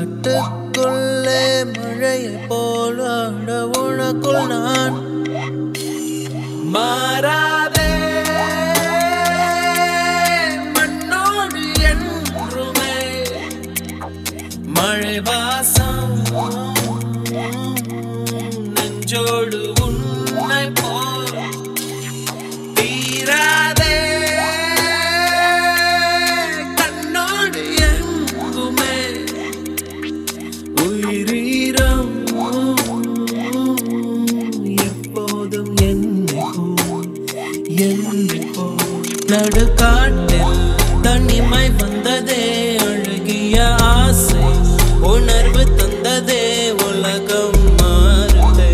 காட்டுக்குள்ளே மழையை போல் ஆட உனக்குள் நான் மாறாதே மண்ணோடு என்றுமே மழை வாசம் நெஞ்சோடு உன்னை போல் தீராதே கண்ணோடு எங்குமே உயிரீரம் எப்போதும் என்னைக்கும் என்னைக்கும் நடுக்காட்டில் தனிமை வந்ததே அழகிய ஆசை உணர்வு தந்ததே உலகம் மாறுதே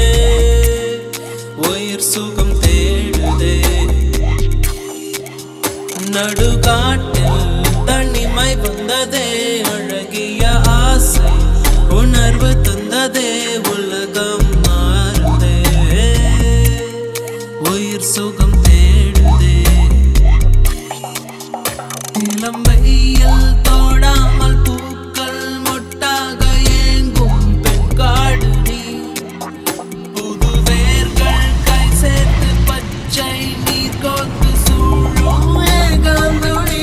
உயிர் சுகம் தேடுதே நடுகாட்டில் தனிமை வந்ததே அழகிய ஆசை உணர்வு தந்ததே உலகம் மாறுதே உயிர் சுகம் தேடுதே இளம் வெயில் தோடாமல் பூக்கள் மொட்டாக ஏங்கும் பெண் காடு நீ புது வேர்கள் கை சேர்த்து பச்சை நீர் கோத்து சூழும் ஏகாந்தொழி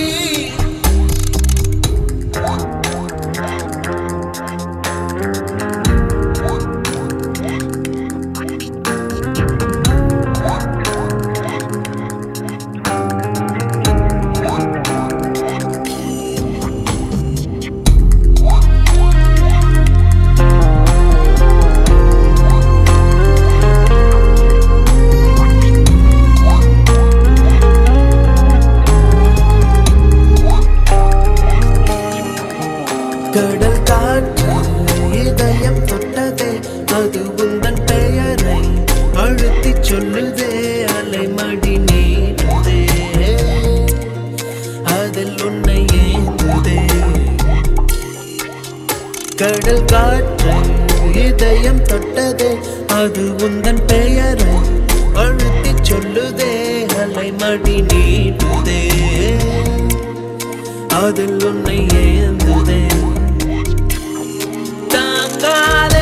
கடல் காற்று இதயம் தொட்டதே அது உந்தன் பெயரை அழுத்திச் சொல்லுதே அலைமடி நீடுதே அதில் உன்னை ஏந்துதே கடல் காற்று இதயம் தொட்டதே அது உந்தன் பெயரை அழுத்திச் சொல்லுதே அலைமடி நீடுதே அதில் உன்னை ஏந்துதே தாங்காத